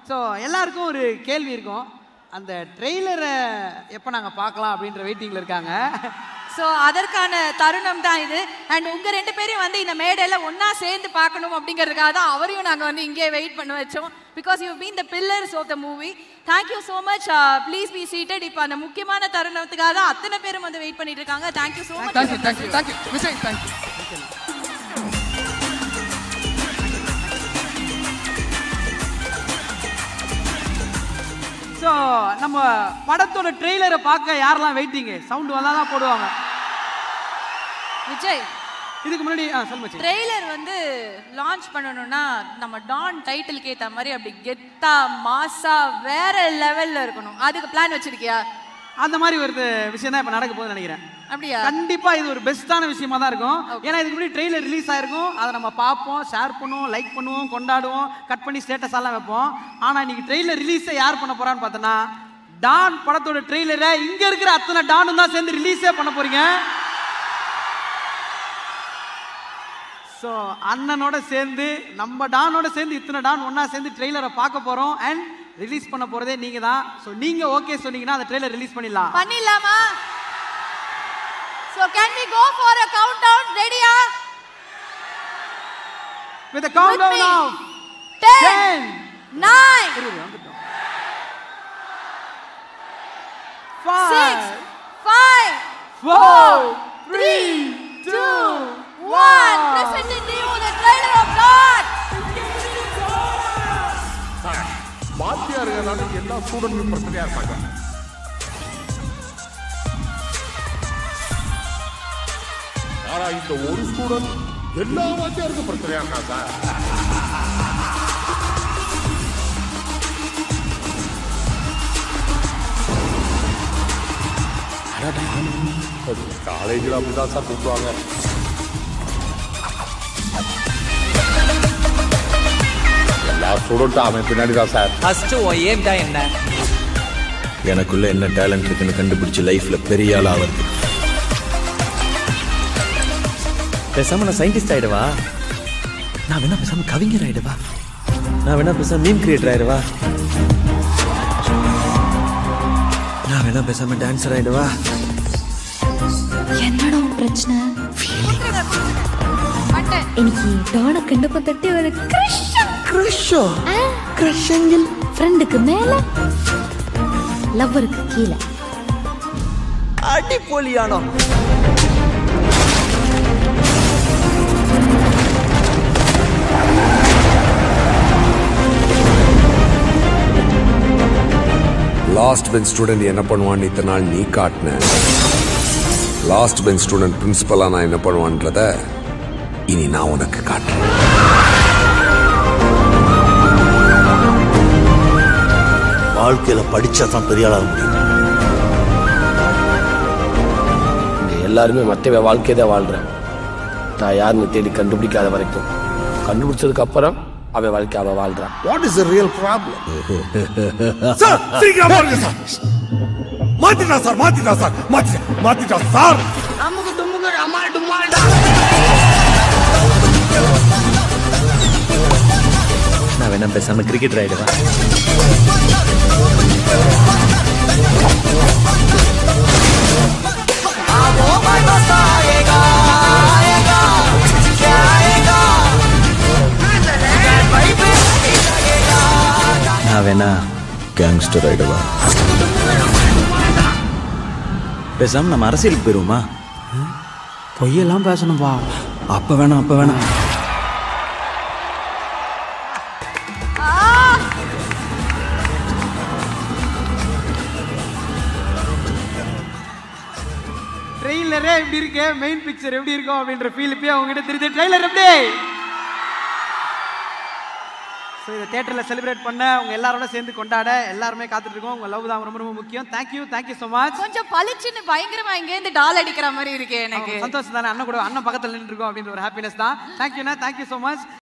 So எல்லாருக்கும் ஒரு கேள்வி இருக்கும் அந்த ட்ரெய்லரை எப்போ நாங்கள் பார்க்கலாம் அப்படின்ற வெயிட்டிங்கில் இருக்காங்க ஸோ அதற்கான தருணம் தான் இது அண்ட் உங்க ரெண்டு பேரையும் வந்து இந்த மேடையில ஒண்ணா சேர்ந்து பார்க்கணும் அப்படிங்கிறதுக்காக தான் அவரையும் நாங்க வந்து இங்கே வெயிட் பண்ண வச்சோம் because you been the pillars of the movie thank you so much please be seated இப்போ அந்த முக்கியமான தருணத்துக்காக தான் அத்தனை பேரும் வந்து வெயிட் பண்ணிட்டு இருக்காங்க thank you so much thank you thank you thank you Vijay thank you so நம்ம படத்தோட ட்ரெய்லரை பார்க்க யாரெல்லாம் வெயிட்டிங்கு சவுண்டு வந்தால் தான் போடுவாங்க விஜய் இதுக்கு முன்னாடி ஆ சொல்லுங்க மச்சி. ட்ரெய்லர் வந்து லான்ச் பண்ணணும்னா நம்ம டான் டைட்டிலுக்கு ஏற்ற மாதிரி அப்படி கெத்தா மாசா வேற லெவல்ல இருக்கணும் அதுக்கு பிளான் வச்சிருக்கியா அந்த மாதிரி ஒரு விஷயம் தான் இப்போ நடக்க போகுதுன்னு நினைக்கிறேன் அப்படியா கண்டிப்பா இது ஒரு பெஸ்ட்டான விஷயமா தான் இருக்கும் ஏன்னா இதுக்கு முன்னாடி ட்ரெய்லர் ரிலீஸ் ஆயிருக்கும் அதை நம்ம பார்ப்போம் ஷேர் பண்ணுவோம் லைக் பண்ணுவோம் கொண்டாடுவோம் கட் பண்ணி ஸ்டேட்டஸ் எல்லாம் வைப்போம் ஆனா இன்னைக்கு ட்ரெய்லர் ரிலீஸை யார் பண்ண போறான்னு பார்த்தோன்னா டான் படத்தோட ட்ரெய்லரை இங்க இருக்கிற அத்தனை டானும் தான் சேர்ந்து ரிலீஸே பண்ண போறீங்க ஸோ அண்ணனோட சேர்ந்து நம்ம டானோட சேர்ந்து இத்தனை டான் ஒண்ணா சேர்ந்து ட்ரெய்லரை பார்க்க போறோம் அண்ட் ரிலீஸ் பண்ண போறதே நீங்க தான் ஸோ நீங்க ஓகே சொன்னீங்கன்னா அந்த ட்ரெய்லர் ரிலீஸ் பண்ணிடலாம் பண்ணிடலாமா so can we go for a countdown ரெடியா with a countdown me. of 10 9 இரு, இரு, வந்துட்டோம். Five, 6 5 four, three, two, 1 presenting to you the trailer of God வாத்தியார்களால எல்லா ஸ்டூடெண்ட்டும் பிரச்சனையா இருப்பாங்க ஆனா இந்த ஒரு ஸ்டூடெண்ட் எல்லா வாத்தியாருக்கும் பிரச்சனையா இருக்கா சார் காலேஜில் அப்படிதான் சார் கூப்பிடுவாங்க எல்லா ஸ்டூடெண்ட்டும் அவன் பின்னாடி தான் சார் ஃபர்ஸ்ட் உன் ஏம் தான் என்ன எனக்குள்ள என்ன டேலண்ட் இருக்குன்னு கண்டுபிடிச்சு லைஃப்ல பெரிய ஆள் ஆகிறது பேசாம நான் சயின்டிஸ்ட் ஆயிடுவா நான் வேணா பேசாம கவிஞர் ஆயிடுவா நான் வேணா பேசாம மீம் கிரியேட்டர் ஆயிடுவா நான் வேணா பேசாம டான்சர் ஆயிடுவா என்னடா உன் பிரச்சனை എനിക്ക് ഡോണ കണ്ടപ്പോ തട്ടി ഒരു கிரஷோ ക്രഷെങ്കിൽ ഫ്രണ്ടുக்கு மேல லவ்வருக்கு கீழே அடிப்பொலியானோ லாஸ்ட் பெஞ்ச் ஸ்டூடெண்ட் என்ன பண்ணுவான்னு இத்தனை நாள் நீ காட்டின லாஸ்ட் பெஞ்ச் ஸ்டூடெண்ட் பிரின்சிபலாக நான் என்ன பண்ணுவான்றத இனி நான் உனக்கு காட்டுறேன் வாழ்க்கையில படிச்சா தான் பெரிய ஆளாக முடியும் எல்லாருமே மற்றவ வாழ்க்கையை தான் வாழ்றேன் நான் யாருன்னு தேடி கண்டுபிடிக்காத வரைக்கும் கண்டுபிடிச்சதுக்கு அப்புறம் அவன் வாழ்க்கை அவ வாழ்றான் what is real problem sir சீக்கிரம் பாருங்க சார் மாத்திட்டா சார் மாத்திட்டா சார் மாத்திட்டா மாத்திட்டா சார் நமக்கு தும்முக்கு அம்மாள் டும்மாள்டா நான் வேணா பேசாம கிரிக்கெட்டர் ஆயிடுவா நான் வேணா கேங்ஸ்டர் ஆயிடுவா பேசாம நம்ம அரசியலுக்கு போயிருவோமா பொய்யெல்லாம் பேசணும்பா அப்ப வேணாம் அப்ப வேணாம் ட்ரெய்லரே எப்படி இருக்கு மெயின் பிக்சர் எப்படி இருக்கும் அப்படின்ற ஃபீல் இப்பயே அவங்ககிட்ட தெரியுது ட்ரெய்லர் எப்படி ஸோ இதை தேட்டரில் செலிப்ரேட் பண்ண உங்க எல்லாரோட சேர்ந்து கொண்டாட எல்லாருமே காத்துட்டு இருக்கோம் உங்க லவ் தான் ரொம்ப ரொம்ப முக்கியம் தேங்க்யூ தேங்க்யூ ஸோ மச் கொஞ்சம் பளிச்சுன்னு பயங்கரமா இங்க இருந்து டால் அடிக்கிற மாதிரி இருக்கே எனக்கு சந்தோஷம் தானே அண்ணன் கூட அண்ணன் பக்கத்தில் நின்று இருக்கோம் அப்படின்ற ஒரு ஹாப்பினஸ் தான் தேங்க்யூண்ணா தேங்க்யூ ஸோ மச்